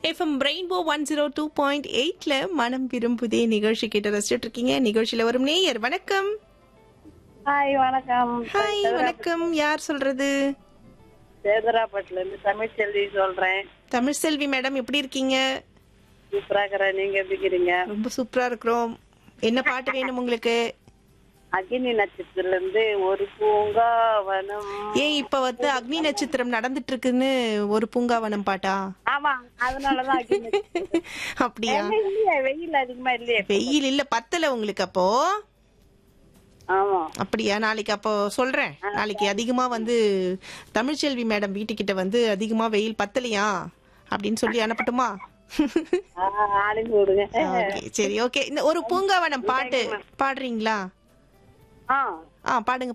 FM rainbow one zero two point எயிட்ல மனம் விரும்புதே நிகழ்ச்சி கேட்டு ரசிச்சுட்டு இருக்கீங்க நிகழ்ச்சியில வரும் நேயர் வணக்கம் ஹாய் வணக்கம் ஹாய் வணக்கம் யார் சொல்றது சேதராப்பட்டுல இருந்து தமிழ்ச்செல்வி சொல்றேன் தமிழ் செல்வி மேடம் எப்படி இருக்கீங்க சூப்பரா இருக்கிறேன் நீங்க எப்படி இருக்கிறீங்க ரொம்ப சூப்பரா இருக்கிறோம் என்ன பாட்டு வேணும் உங்களுக்கு அக்னி நட்சத்திரத்துல இருந்து ஒரு பூங்காவனம் ஏன் இப்ப வந்து அக்னி நட்சத்திரம் நடந்துட்டு இருக்குன்னு ஒரு பூங்காவனம் பாட்டா ஆமா அதனாலதான் அக்னி நட்சத்திரம். அப்படியா ஏங்க இல்லையே வெயில் அதிகமா இல்லையே வெயில் இல்ல பத்தல உங்களுக்கு அப்போ ஆமா அப்படியா நாளைக்கு அப்போ சொல்றேன் நாளைக்கு அதிகமா வந்து தமிழ்ச்செல்வி மேடம் வீட்டுக்கிட்ட வந்து அதிகமா வெயில் பத்தலையா அப்படின்னு சொல்லி அனுப்பட்டுமா ஆ, அனுப்பி விடுங்க Okay, சரி ஓகே இந்த ஒரு பூங்காவனம் பாட்டு பாடுறீங்களா ஆ ஆ பாடுங்க